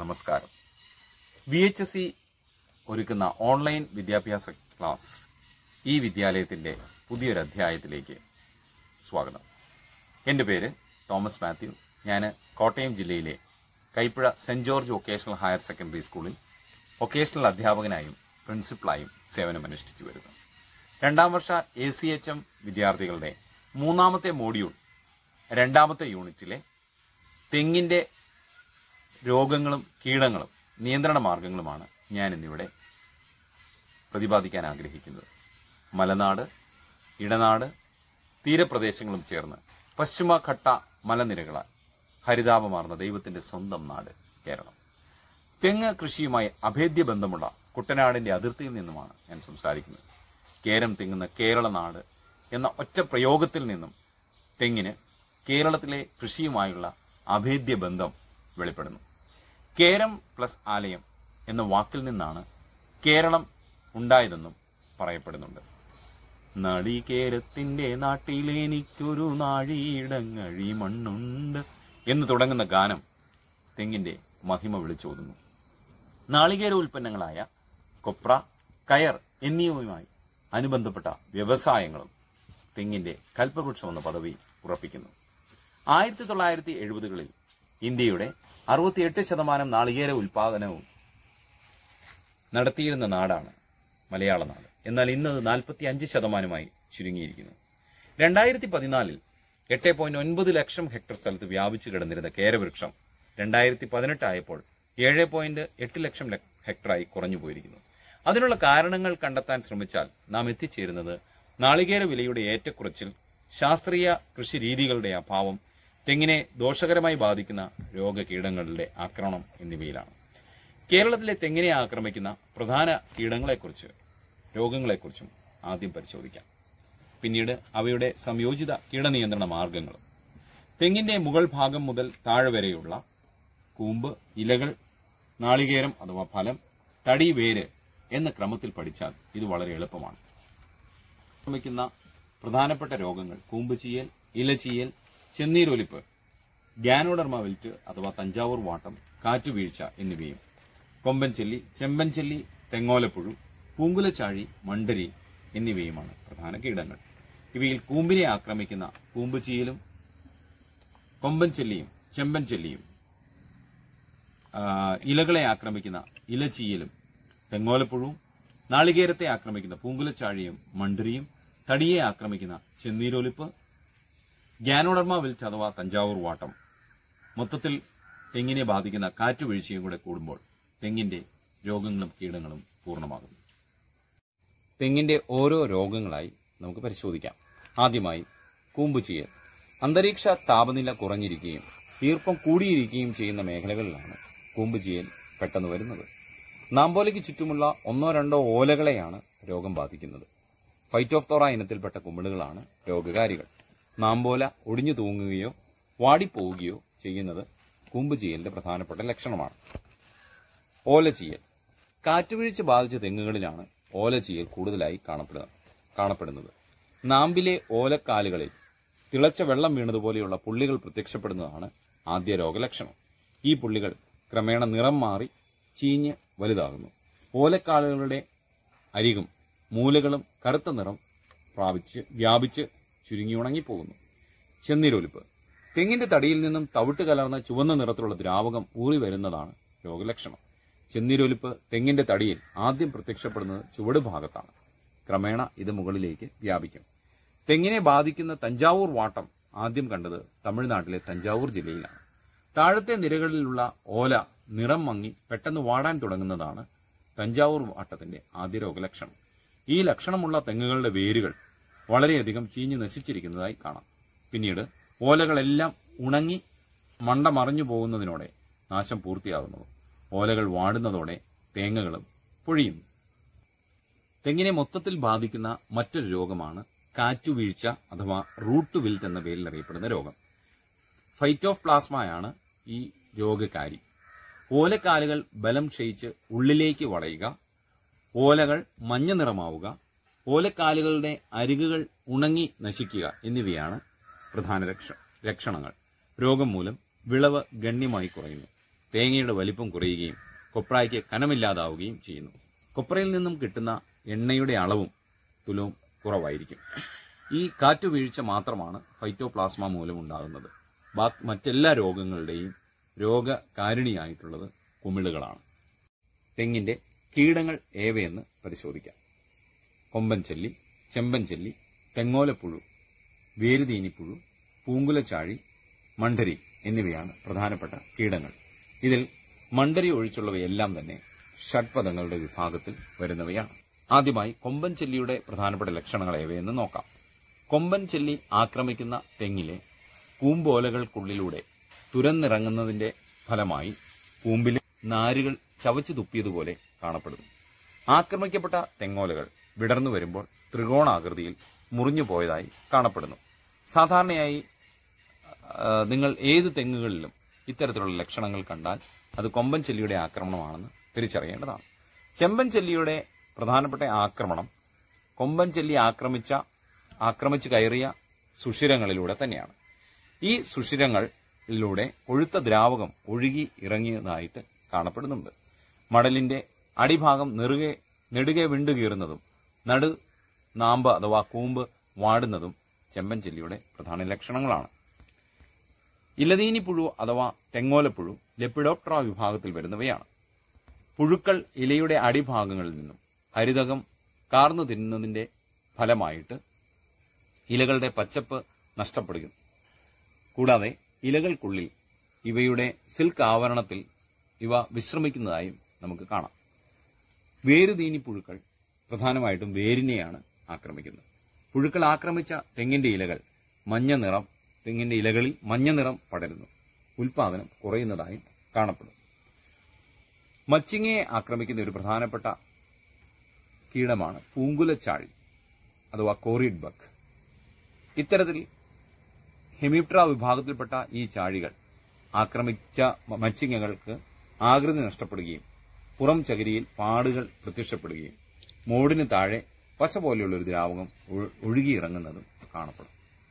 നമസ്കാരം V H S C ഒരുക്കുന്ന online വിദ്യാഭ്യാസ ക്ലാസ് ഈ വിദ്യാലയത്തിന്റെ പുതിയൊരു അധ്യായത്തിലേക്ക് സ്വാഗതം എൻ്റെ പേര് തോമസ് മാത്യു ഞാൻ കോട്ടയം ജില്ലയിലെ Kaipuzha saint George vocational higher secondary സ്കൂളിൽ വൊക്കേഷണൽ അധ്യാപകനായും പ്രിൻസിപ്പളായും സേവനമനുഷ്ഠിച്ചു വരുന്നു രണ്ടാം വർഷ എ സി എച്ച് എം വിദ്യാർത്ഥികളുടെ മൂന്നാമത്തെ മോഡ്യൂൾ രണ്ടാമത്തെ യൂണിറ്റിലെ തെങ്ങിന്റെ രോഗങ്ങളും കീടങ്ങളും നിയന്ത്രണ മാർഗങ്ങളുമാണ് ഞാൻ ഇന്നിവിടെ പ്രതിപാദിക്കാൻ ആഗ്രഹിക്കുന്നത് മലനാട് ഇടനാട് തീരപ്രദേശങ്ങളും ചേർന്ന് പശ്ചിമഘട്ട മലനിരകളാൽ ഹരിതാപമാർന്ന ദൈവത്തിന്റെ സ്വന്തം നാട് കേരളം തെങ്ങ് കൃഷിയുമായി അഭേദ്യ ബന്ധമുള്ള കുട്ടനാടിന്റെ അതിർത്തിയിൽ നിന്നുമാണ് ഞാൻ സംസാരിക്കുന്നത് കേരം തെങ്ങുന്ന കേരള നാട് എന്ന ഒറ്റ പ്രയോഗത്തിൽ നിന്നും തെങ്ങിന് കേരളത്തിലെ കൃഷിയുമായുള്ള അഭേദ്യ ബന്ധം വെളിപ്പെടുന്നു കേരം പ്ലസ് ആലയം എന്ന വാക്കിൽ നിന്നാണ് കേരളം ഉണ്ടായതെന്നും പറയപ്പെടുന്നുണ്ട് നളികേരത്തിന്റെ നാട്ടിലെനിക്കൊരു നാഴിയിടങ്ങഴി മണ്ണുണ്ട് എന്ന് തുടങ്ങുന്ന ഗാനം തെങ്ങിന്റെ മഹിമ വിളിച്ചോതുന്നു നാളികേര ഉൽപ്പന്നങ്ങളായ കൊപ്ര കയർ എന്നിവയുമായി അനുബന്ധപ്പെട്ട വ്യവസായങ്ങളും തെങ്ങിന്റെ കൽപ്പവൃക്ഷം എന്ന പദവി ഉറപ്പിക്കുന്നു ആയിരത്തി തൊള്ളായിരത്തി എഴുപതുകളിൽ ഇന്ത്യയുടെ അറുപത്തിയെട്ട് ശതമാനം നാളികേര ഉൽപാദനവും നടത്തിയിരുന്ന നാടാണ് മലയാള നാട് എന്നാൽ ഇന്നത് നാൽപ്പത്തി അഞ്ച് ശതമാനമായി ചുരുങ്ങിയിരിക്കുന്നു രണ്ടായിരത്തി പതിനാലിൽ എട്ട് പോയിന്റ് ഒൻപത് ലക്ഷം ഹെക്ടർ സ്ഥലത്ത് വ്യാപിച്ചു കിടന്നിരുന്ന കേരവൃക്ഷം രണ്ടായിരത്തി പതിനെട്ടായപ്പോൾ ഏഴ് പോയിന്റ് എട്ട് ലക്ഷം ലക്- ഹെക്ടറായി കുറഞ്ഞു പോയിരിക്കുന്നു അതിനുള്ള കാരണങ്ങൾ കണ്ടെത്താൻ ശ്രമിച്ചാൽ നാം എത്തിച്ചേരുന്നത് നാളികേര വിലയുടെ ഏറ്റക്കുറച്ചിൽ ശാസ്ത്രീയ കൃഷി രീതികളുടെ അഭാവം തെങ്ങിനെ ദോഷകരമായി ബാധിക്കുന്ന രോഗകീടങ്ങളുടെ ആക്രമണം എന്നിവയിലാണ് കേരളത്തിലെ തെങ്ങിനെ ആക്രമിക്കുന്ന പ്രധാന കീടങ്ങളെക്കുറിച്ച് രോഗങ്ങളെക്കുറിച്ചും ആദ്യം പരിശോധിക്കാം പിന്നീട് അവയുടെ സംയോജിത കീടനിയന്ത്രണ മാർഗങ്ങളും തെങ്ങിന്റെ മുകൾ ഭാഗം മുതൽ താഴെ വരെയുള്ള കൂമ്പ് ഇലകൾ നാളികേരം അഥവാ ഫലം തടി വേര് എന്ന ക്രമത്തിൽ പഠിച്ചാൽ ഇത് വളരെ എളുപ്പമാണ് ആക്രമിക്കുന്ന പ്രധാനപ്പെട്ട രോഗങ്ങൾ കൂമ്പ് ചീയൽ ഇലചീയൽ ചെന്നീരൊലിപ്പ് ഗ്യാനോഡർമ വിൽറ്റ് അഥവാ തഞ്ചാവൂർ വാട്ടം കാറ്റുവീഴ്ച എന്നിവയും കൊമ്പൻ ചെല്ലി ചെമ്പൻ ചെല്ലി തെങ്ങോലപ്പുഴു പൂങ്കുലച്ചാഴി മണ്ടരി എന്നിവയുമാണ് പ്രധാന കീടങ്ങൾ ഇവയിൽ കൂമ്പിനെ ആക്രമിക്കുന്ന കൂമ്പ് ചീയലും കൊമ്പൻ ചെല്ലിയും ചെമ്പൻ ചെല്ലിയും ആ, ഇലകളെ ആക്രമിക്കുന്ന ഇലച്ചീയലും തെങ്ങോലപ്പുഴവും നാളികേരത്തെ ആക്രമിക്കുന്ന പൂങ്കുലച്ചാഴിയും മണ്ടരിയും തടിയെ ആക്രമിക്കുന്ന ചെന്നീരൊലിപ്പ് ഗ്യാനോഡർമ വിൽച്ച് അഥവാ തഞ്ചാവൂർ വാട്ടം മൊത്തത്തിൽ തെങ്ങിനെ ബാധിക്കുന്ന കാറ്റുവീഴ്ചയും കൂടെ കൂടുമ്പോൾ തെങ്ങിന്റെ രോഗങ്ങളും കീടങ്ങളും പൂർണ്ണമാകുന്നു തെങ്ങിന്റെ ഓരോ രോഗങ്ങളായി നമുക്ക് പരിശോധിക്കാം ആദ്യമായി കൂമ്പുചീയൽ അന്തരീക്ഷ താപനില കുറഞ്ഞിരിക്കുകയും ഈർപ്പം കൂടിയിരിക്കുകയും ചെയ്യുന്ന മേഖലകളിലാണ് കൂമ്പുചീയൽ പെട്ടെന്ന് വരുന്നത് നാമ്പോലയ്ക്ക് ചുറ്റുമുള്ള ഒന്നോ രണ്ടോ ഓലകളെയാണ് രോഗം ബാധിക്കുന്നത് ഫൈറ്റോഫ്തോറ ഇനത്തിൽപ്പെട്ട കുമിളുകളാണ് രോഗകാരികൾ നാമ്പോല ഒടിഞ്ഞു തൂങ്ങുകയോ വാടിപ്പോവുകയോ ചെയ്യുന്നത് കൂമ്പുചീയലിന്റെ പ്രധാനപ്പെട്ട ലക്ഷണമാണ് ഓലചീയൽ കാറ്റുവീഴ്ച ബാധിച്ച തെങ്ങുകളിലാണ് ഓലചീയൽ കൂടുതലായി കാണപ്പെടുക കാണപ്പെടുന്നത് നാമ്പിലെ ഓലക്കാലുകളിൽ തിളച്ച വെള്ളം വീണതുപോലെയുള്ള പുള്ളികൾ പ്രത്യക്ഷപ്പെടുന്നതാണ് ആദ്യ രോഗലക്ഷണം ഈ പുള്ളികൾ ക്രമേണ നിറം മാറി ചീഞ്ഞ് വലുതാകുന്നു ഓലക്കാലുകളുടെ അരികും മൂലകളും കറുത്ത നിറം പ്രാപിച്ച് വ്യാപിച്ച് ചുരുങ്ങി ഉണങ്ങിപ്പോകുന്നു ചെന്നീരൊലിപ്പ് തെങ്ങിന്റെ തടിയിൽ നിന്നും തവിട്ട് കലർന്ന ചുവന്ന നിറത്തിലുള്ള ദ്രാവകം ഊറി വരുന്നതാണ് രോഗലക്ഷണം ചെന്നീരൊലിപ്പ് തെങ്ങിന്റെ തടിയിൽ ആദ്യം പ്രത്യക്ഷപ്പെടുന്നത് ചുവട് ഭാഗത്താണ് ക്രമേണ ഇത് മുകളിലേക്ക് വ്യാപിക്കും തെങ്ങിനെ ബാധിക്കുന്ന തഞ്ചാവൂർ വാട്ടം ആദ്യം കണ്ടത് തമിഴ്നാട്ടിലെ തഞ്ചാവൂർ ജില്ലയിലാണ് താഴത്തെ നിരകളിലുള്ള ഓല നിറം മങ്ങി പെട്ടെന്ന് വാടാൻ തുടങ്ങുന്നതാണ് തഞ്ചാവൂർ വാട്ടത്തിന്റെ ആദ്യ രോഗലക്ഷണം ഈ ലക്ഷണമുള്ള തെങ്ങുകളുടെ വേരുകൾ വളരെയധികം ചീഞ്ഞു നശിച്ചിരിക്കുന്നതായി കാണാം പിന്നീട് ഓലകളെല്ലാം ഉണങ്ങി മണ്ട മറിഞ്ഞു പോകുന്നതിനോടെ നാശം പൂർത്തിയാകുന്നു ഓലകൾ വാടുന്നതോടെ തേങ്ങകളും പൊഴിയുന്നു തെങ്ങിനെ മൊത്തത്തിൽ ബാധിക്കുന്ന മറ്റൊരു രോഗമാണ് കാറ്റുവീഴ്ച അഥവാ റൂട്ട് വിൽറ്റ് എന്ന പേരിൽ അറിയപ്പെടുന്ന രോഗം ഫൈറ്റോപ്ലാസ്മയാണ് ഈ രോഗകാരി ഓലക്കാലുകൾ ബലം ക്ഷയിച്ച് ഉള്ളിലേക്ക് വളയുക ഓലകൾ മഞ്ഞ നിറമാവുക ഓലക്കാലുകളുടെ അരികുകൾ ഉണങ്ങി നശിക്കുക എന്നിവയാണ് പ്രധാന ലക്ഷ- ലക്ഷണങ്ങൾ രോഗം മൂലം വിളവ് ഗണ്യമായി കുറയുന്നു തേങ്ങയുടെ വലിപ്പം കുറയുകയും കൊപ്രായ്ക്ക് കനമില്ലാതാവുകയും ചെയ്യുന്നു കൊപ്രയിൽ നിന്നും കിട്ടുന്ന എണ്ണയുടെ അളവും തുലവും കുറവായിരിക്കും ഈ കാറ്റുവീഴ്ച മാത്രമാണ് ഫൈറ്റോപ്ലാസ്മ മൂലം ഉണ്ടാകുന്നത് ബാ- മറ്റെല്ലാ രോഗങ്ങളുടെയും രോഗകാരിണിയായിട്ടുള്ളത് കുമിളുകളാണ് തെങ്ങിന്റെ കീടങ്ങൾ ഏവയെന്ന് പരിശോധിക്കാം കൊമ്പൻ ചെല്ലി ചെമ്പൻ ചെല്ലി തെങ്ങോലപ്പുഴു വേരുതീനിപ്പുഴു പൂങ്കുലച്ചാഴി മണ്ടരി എന്നിവയാണ് പ്രധാനപ്പെട്ട കീടങ്ങൾ ഇതിൽ മണ്ടരി ഒഴിച്ചുള്ളവയെല്ലാം തന്നെ ഷഡ്പദങ്ങളുടെ വിഭാഗത്തിൽ വരുന്നവയാണ് ആദ്യമായി കൊമ്പൻ ചെല്ലിയുടെ പ്രധാനപ്പെട്ട ലക്ഷണങ്ങൾ ഏവയെന്ന് നോക്കാം കൊമ്പൻ ചെല്ലി ആക്രമിക്കുന്ന തെങ്ങിലെ കൂമ്പോലകൾക്കുള്ളിലൂടെ തുരന്നിറങ്ങുന്നതിന്റെ ഫലമായി കൂമ്പിൽ നാരുകൾ ചവച്ചു തുപ്പിയതുപോലെ കാണപ്പെടുന്നു ആക്രമിക്കപ്പെട്ട തെങ്ങോലകൾ വിടർന്നു വരുമ്പോൾ ത്രികോണാകൃതിയിൽ മുറിഞ്ഞു പോയതായി കാണപ്പെടുന്നു സാധാരണയായി ആ, നിങ്ങൾ ഏത് തെങ്ങുകളിലും ഇത്തരത്തിലുള്ള ലക്ഷണങ്ങൾ കണ്ടാൽ അത് കൊമ്പൻ ചെല്ലിയുടെ ആക്രമണമാണെന്ന് തിരിച്ചറിയേണ്ടതാണ് ചെമ്പൻ ചെല്ലിയുടെ പ്രധാനപ്പെട്ട ആക്രമണം കൊമ്പൻ ചെല്ലി ആക്രമിച്ച ആക്രമിച്ചു കയറിയ സുഷിരങ്ങളിലൂടെ തന്നെയാണ് ഈ സുഷിരങ്ങളിലൂടെ കൊഴുത്ത ദ്രാവകം ഒഴുകി ഇറങ്ങിയതായിട്ട് കാണപ്പെടുന്നുണ്ട് മടലിന്റെ അടിഭാഗം നെറുകെ നെടുകെ വിണ്ടുകീറുന്നതും നടു നാമ്പ് അഥവാ കൂമ്പ് വാടുന്നതും ചെമ്പൻ ചെല്ലിയുടെ പ്രധാന ലക്ഷണങ്ങളാണ് ഇലതീനി പുഴു അഥവാ തെങ്ങോലപ്പുഴു ലെപ്പിഡോപ്ട്ര വിഭാഗത്തിൽ വരുന്നവയാണ് പുഴുക്കൾ ഇലയുടെ അടിഭാഗങ്ങളിൽ നിന്നും ഹരിതകം കാർന്നു തിന്നുന്നതിന്റെ ഫലമായിട്ട് ഇലകളുടെ പച്ചപ്പ് നഷ്ടപ്പെടുകയും കൂടാതെ ഇലകൾക്കുള്ളിൽ ഇവയുടെ സിൽക്ക് ആവരണത്തിൽ ഇവ വിശ്രമിക്കുന്നതായും നമുക്ക് കാണാം വേരുതീനി പുഴുക്കൾ പ്രധാനമായിട്ടും വേരിനെയാണ് ആക്രമിക്കുന്നത് പുഴുക്കൾ ആക്രമിച്ച തെങ്ങിന്റെ ഇലകൾ മഞ്ഞ നിറം തെങ്ങിന്റെ ഇലകളിൽ മഞ്ഞ നിറം പടരുന്നു ഉൽപാദനം കുറയുന്നതായും കാണപ്പെടുന്നു മച്ചിങ്ങയെ ആക്രമിക്കുന്ന ഒരു പ്രധാനപ്പെട്ട കീടമാണ് പൂങ്കുലച്ചാഴി അഥവാ കോറിഡ് ബഗ് ഇത്തരത്തിൽ ഹെമിപ്ട്ര വിഭാഗത്തിൽപ്പെട്ട ഈ ചാഴികൾ ആക്രമിച്ച മ- മച്ചിങ്ങകൾക്ക് ആകൃതി നഷ്ടപ്പെടുകയും പുറം ചകിരിയിൽ പാടുകൾ പ്രത്യക്ഷപ്പെടുകയും മോടിന് താഴെ പശ പോലെയുള്ള ഒരു ദ്രാവകം ഒഴു- ഒഴുകിയിറങ്ങുന്നതും കാണപ്പെടും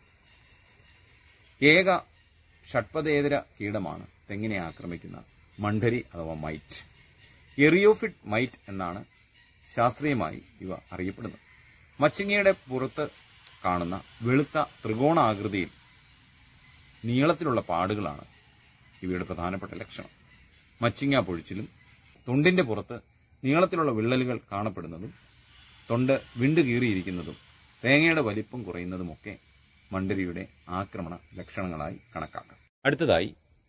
ഏക ഷഡ്പദേതര കീടമാണ് തെങ്ങിനെ ആക്രമിക്കുന്ന മണ്ഡരി അഥവാ മൈറ്റ് എറിയോഫിറ്റ് മൈറ്റ് എന്നാണ് ശാസ്ത്രീയമായി ഇവ അറിയപ്പെടുന്നത് മച്ചിങ്ങയുടെ പുറത്ത് കാണുന്ന വെളുത്ത ത്രികോണാകൃതിയിൽ നീളത്തിലുള്ള പാടുകളാണ് ഇവയുടെ പ്രധാനപ്പെട്ട ലക്ഷണം മച്ചിങ്ങ പൊഴിച്ചിലും തൊണ്ടിന്റെ പുറത്ത് നീളത്തിലുള്ള വിള്ളലുകൾ കാണപ്പെടുന്നതും തൊണ്ട് വിണ്ടുകീറിയിരിക്കുന്നതും തേങ്ങയുടെ വലിപ്പം കുറയുന്നതുമൊക്കെ മണ്ടരിയുടെ ആക്രമണ ലക്ഷണങ്ങളായി കണക്കാക്കാം അടുത്തതായി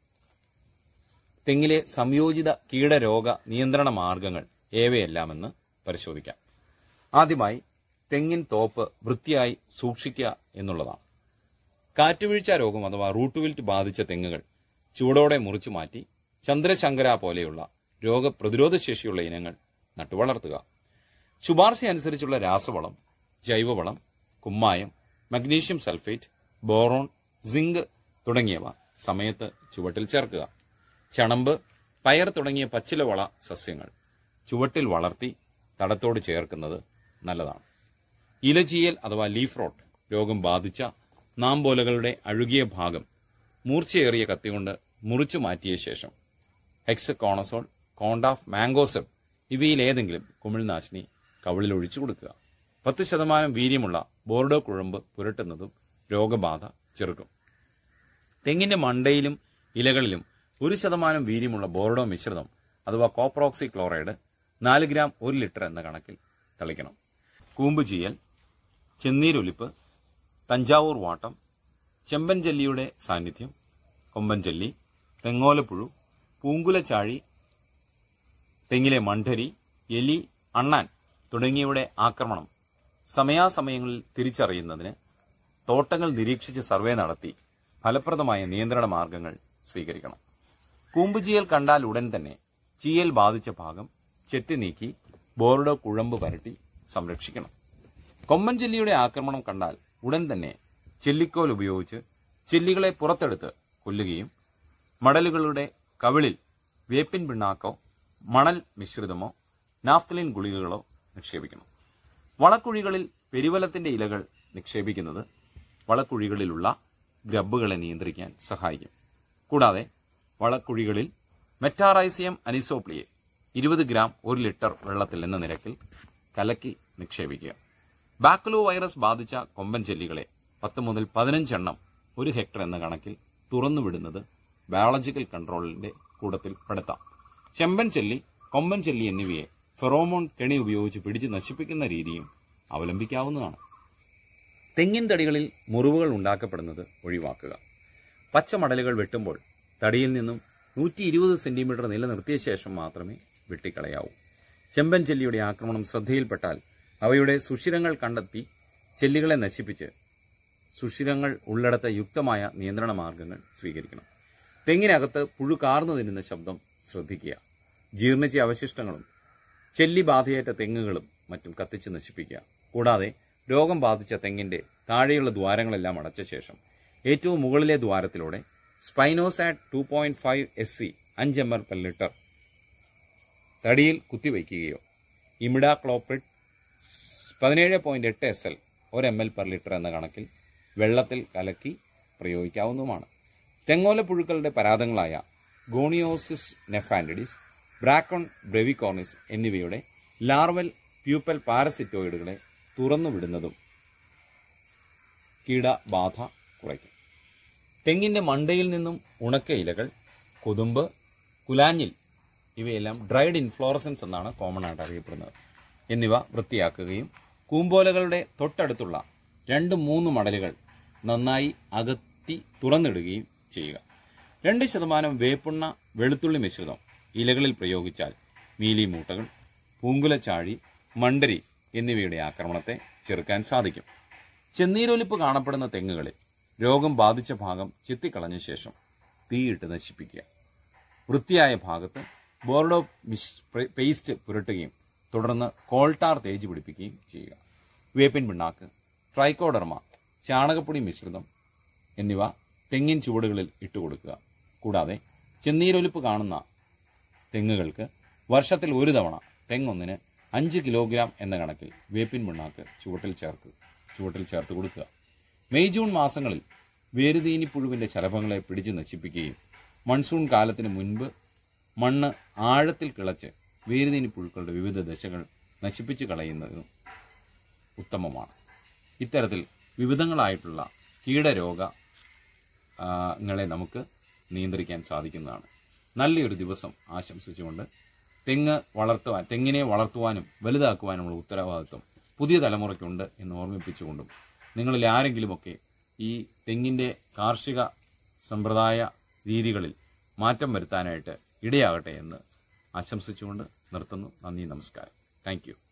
തെങ്ങിലെ സംയോജിത കീടരോഗ നിയന്ത്രണ മാർഗങ്ങൾ ഏവയെല്ലാമെന്ന് പരിശോധിക്കാം ആദ്യമായി തെങ്ങിൻ തോപ്പ് വൃത്തിയായി സൂക്ഷിക്കുക എന്നുള്ളതാണ് കാറ്റുവീഴ്ച രോഗം അഥവാ റൂട്ട് വിൽറ്റ് ബാധിച്ച തെങ്ങുകൾ ചൂടോടെ മുറിച്ചു മാറ്റി ചന്ദ്രശങ്കര പോലെയുള്ള രോഗപ്രതിരോധ ശേഷിയുള്ള ഇനങ്ങൾ നട്ടുവളർത്തുക ശുപാർശ അനുസരിച്ചുള്ള രാസവളം ജൈവവളം കുമ്മായം മഗ്നീഷ്യം സൾഫേറ്റ് ബോറോൺ സിങ്ക് തുടങ്ങിയവ സമയത്ത് ചുവട്ടിൽ ചേർക്കുക ചണമ്പ് പയർ തുടങ്ങിയ പച്ചിലവള സസ്യങ്ങൾ ചുവട്ടിൽ വളർത്തി തടത്തോട് ചേർക്കുന്നത് നല്ലതാണ് ഇലചീയൽ അഥവാ ലീഫ് റോട്ട് രോഗം ബാധിച്ച നാമ്പോലകളുടെ അഴുകിയ ഭാഗം മൂർച്ചയേറിയ കത്തികൊണ്ട് മുറിച്ചു മാറ്റിയ ശേഷം ഹെക്സകോണസോൾ കോണ്ടാഫ് മാംഗോസെബ് ഇവയിലേതെങ്കിലും കുമിൾനാശിനി കവിളിൽ ഒഴിച്ചു കൊടുക്കുക പത്ത് ശതമാനം വീര്യമുള്ള ബോർഡോ കുഴമ്പ് പുരട്ടുന്നതും രോഗബാധ ചെറുക്കും തെങ്ങിന്റെ മണ്ടയിലും ഇലകളിലും ഒരു ശതമാനം വീര്യമുള്ള ബോർഡോ മിശ്രിതം അഥവാ കോപ്രോക്സി ക്ലോറൈഡ് നാല് ഗ്രാം ഒരു ലിറ്റർ എന്ന കണക്കിൽ തളിക്കണം കൂമ്പ് ചീയൽ ചെന്നീരൊലിപ്പ് തഞ്ചാവൂർ വാട്ടം ചെമ്പൻ ജല്ലിയുടെ സാന്നിധ്യം കൊമ്പൻ ജല്ലി തെങ്ങോലപ്പുഴു പൂങ്കുലച്ചാഴി തെങ്ങിലെ മണ്ഡരി എലി അണ്ണാൻ തുടങ്ങിയവയുടെ ആക്രമണം സമയാസമയങ്ങളിൽ തിരിച്ചറിയുന്നതിന് തോട്ടങ്ങൾ നിരീക്ഷിച്ച് സർവേ നടത്തി ഫലപ്രദമായ നിയന്ത്രണ മാർഗങ്ങൾ സ്വീകരിക്കണം കൂമ്പ് ചീയൽ കണ്ടാൽ ഉടൻ തന്നെ ചീയൽ ബാധിച്ച ഭാഗം ചെത്തി നീക്കി ബോർഡോ കുഴമ്പ് പരട്ടി സംരക്ഷിക്കണം കൊമ്പൻ ചെല്ലിയുടെ ആക്രമണം കണ്ടാൽ ഉടൻ തന്നെ ചെല്ലിക്കോൽ ഉപയോഗിച്ച് ചെല്ലികളെ പുറത്തെടുത്ത് കൊല്ലുകയും മടലുകളുടെ കവിളിൽ വേപ്പിൻ പിണ്ണാക്കോ മണൽ മിശ്രിതമോ നാഫ്തലിൻ ഗുളികകളോ നിക്ഷേപിക്കണം വളക്കുഴികളിൽ പെരുവലത്തിന്റെ ഇലകൾ നിക്ഷേപിക്കുന്നത് വളക്കുഴികളിലുള്ള ഗ്രബുകളെ നിയന്ത്രിക്കാൻ സഹായിക്കും കൂടാതെ വളക്കുഴികളിൽ മെറ്റാറൈസിയം അനിസോപ്ലിയെ ഇരുപത് ഗ്രാം ഒരു ലിറ്റർ വെള്ളത്തിൽ എന്ന നിരക്കിൽ കലക്കി നിക്ഷേപിക്കുക ബാക്കുലോ വൈറസ് ബാധിച്ച കൊമ്പൻ ചെല്ലികളെ പത്ത് മുതൽ പതിനഞ്ചെണ്ണം ഒരു ഹെക്ടർ എന്ന കണക്കിൽ തുറന്നുവിടുന്നത് ബയോളജിക്കൽ കൺട്രോളിന്റെ കൂടത്തിൽ പെടുത്താം ചെമ്പൻ ചെല്ലി കൊമ്പൻ ചെല്ലി എന്നിവയെ ഫെറോമോൺ കെണി ഉപയോഗിച്ച് പിടിച്ച് നശിപ്പിക്കുന്ന രീതിയും അവലംബിക്കാവുന്നതാണ് തെങ്ങിൻ തടികളിൽ മുറിവുകൾ ഉണ്ടാക്കപ്പെടുന്നത് ഒഴിവാക്കുക പച്ചമടലുകൾ വെട്ടുമ്പോൾ തടിയിൽ നിന്നും നൂറ്റി ഇരുപത് സെന്റിമീറ്റർ നിലനിർത്തിയ ശേഷം മാത്രമേ വെട്ടിക്കളയാവൂ ചെമ്പൻ ചെല്ലിയുടെ ആക്രമണം ശ്രദ്ധയിൽപ്പെട്ടാൽ അവയുടെ സുഷിരങ്ങൾ കണ്ടെത്തി ചെല്ലികളെ നശിപ്പിച്ച് സുഷിരങ്ങൾ ഉള്ളിടത്ത യുക്തമായ നിയന്ത്രണ മാർഗങ്ങൾ സ്വീകരിക്കണം തെങ്ങിനകത്ത് പുഴു കാർന്നു തിന്നുന്ന ശബ്ദം ശ്രദ്ധിക്കുക ജീർണിച്ച അവശിഷ്ടങ്ങളും ചെല്ലി ബാധയേറ്റ തെങ്ങുകളും മറ്റും കത്തിച്ച് നശിപ്പിക്കുക കൂടാതെ രോഗം ബാധിച്ച തെങ്ങിന്റെ താഴെയുള്ള ദ്വാരങ്ങളെല്ലാം അടച്ച ശേഷം ഏറ്റവും മുകളിലെ ദ്വാരത്തിലൂടെ spinosad two point five S C അഞ്ച് എം എൽ പെർ ലിറ്റർ തടിയിൽ കുത്തിവയ്ക്കുകയോ ഇമിഡാക്ലോപ്രിഡ് പതിനേഴ് പോയിന്റ് എട്ട് എസ് എൽ ഒരു എം എൽ പെർ ലിറ്റർ എന്ന കണക്കിൽ വെള്ളത്തിൽ കലക്കി പ്രയോഗിക്കാവുന്നതുമാണ് തെങ്ങോല പുഴുക്കളുടെ പരാതങ്ങളായ ഗോണിയോസിസ് നെഫാൻഡിഡിസ് ബ്രാക്കോൺ ബ്രെവിക്കോർണിസ് എന്നിവയുടെ ലാർവൽ പ്യൂപ്പൽ പാരസിറ്റോയിഡുകളെ തുറന്നുവിടുന്നതും കീടബാധ കുറയ്ക്കും തെങ്ങിന്റെ മണ്ടയിൽ നിന്നും ഉണക്ക ഇലകൾ കൊതുമ്പ് കുലാഞ്ഞിൽ ഇവയെല്ലാം ഡ്രൈഡ് ഇൻഫ്ലോറസൻസ് എന്നാണ് കോമൺ ആയിട്ട് അറിയപ്പെടുന്നത് എന്നിവ വൃത്തിയാക്കുകയും കൂമ്പോലകളുടെ തൊട്ടടുത്തുള്ള രണ്ട് മൂന്ന് മടലുകൾ നന്നായി അകത്തി തുറന്നിടുകയും ചെയ്യുക രണ്ട് ശതമാനം വേപ്പുണ്ണ വെളുത്തുള്ളി മിശ്രിതം ഇലകളിൽ പ്രയോഗിച്ചാൽ മീലി മൂട്ടകൾ പൂങ്കുലച്ചാഴി മണ്ടരി എന്നിവയുടെ ആക്രമണത്തെ ചെറുക്കാൻ സാധിക്കും ചെന്നീരൊലിപ്പ് കാണപ്പെടുന്ന തെങ്ങുകളിൽ രോഗം ബാധിച്ച ഭാഗം ചെത്തിക്കളഞ്ഞ ശേഷം തീയിട്ട് നശിപ്പിക്കുക വൃത്തിയായ ഭാഗത്ത് ബോർഡോ മിസ് പേസ്റ്റ് പുരട്ടുകയും തുടർന്ന് കോൾട്ടാർ തേച്ച് പിടിപ്പിക്കുകയും ചെയ്യുക വേപ്പിൻ പിണ്ണാക്ക് ട്രൈക്കോഡർമ ചാണകപ്പൊടി മിശ്രിതം എന്നിവ തെങ്ങിൻ ചുവടുകളിൽ ഇട്ടുകൊടുക്കുക കൂടാതെ ചെന്നീരൊലിപ്പ് കാണുന്ന തെങ്ങുകൾക്ക് വർഷത്തിൽ ഒരു തവണ തെങ്ങൊന്നിന് അഞ്ച് കിലോഗ്രാം എന്ന കണക്കിൽ വേപ്പിൻ പിണ്ണാക്ക് ചുവട്ടിൽ ചേർക്ക് ചുവട്ടിൽ ചേർത്ത് കൊടുക്കുക മെയ് ജൂൺ മാസങ്ങളിൽ വേരുതീനി പുഴുവിന്റെ ശലഭങ്ങളെ പിടിച്ച് നശിപ്പിക്കുകയും മൺസൂൺ കാലത്തിന് മുൻപ് മണ്ണ് ആഴത്തിൽ കിളച്ച് വേരുതീനി പുഴുക്കളുടെ വിവിധ ദശകൾ നശിപ്പിച്ച് കളയുന്നതും ഉത്തമമാണ് ഇത്തരത്തിൽ വിവിധങ്ങളായിട്ടുള്ള കീടരോഗ ആ, ങ്ങളെ നമുക്ക് നിയന്ത്രിക്കാൻ സാധിക്കുന്നതാണ് നല്ലൊരു ദിവസം ആശംസിച്ചുകൊണ്ട് തെങ്ങ് വളർത്തുവാൻ തെങ്ങിനെ വളർത്തുവാനും വലുതാക്കുവാനുമുള്ള ഉത്തരവാദിത്വം പുതിയ തലമുറയ്ക്കുണ്ട് എന്ന് ഓർമ്മിപ്പിച്ചുകൊണ്ടും നിങ്ങളിൽ ആരെങ്കിലുമൊക്കെ ഈ തെങ്ങിൻ്റെ കാർഷിക സമ്പ്രദായ രീതികളിൽ മാറ്റം വരുത്താനായിട്ട് ഇടയാകട്ടെ എന്ന് ആശംസിച്ചുകൊണ്ട് നിർത്തുന്നു നന്ദി നമസ്കാരം താങ്ക്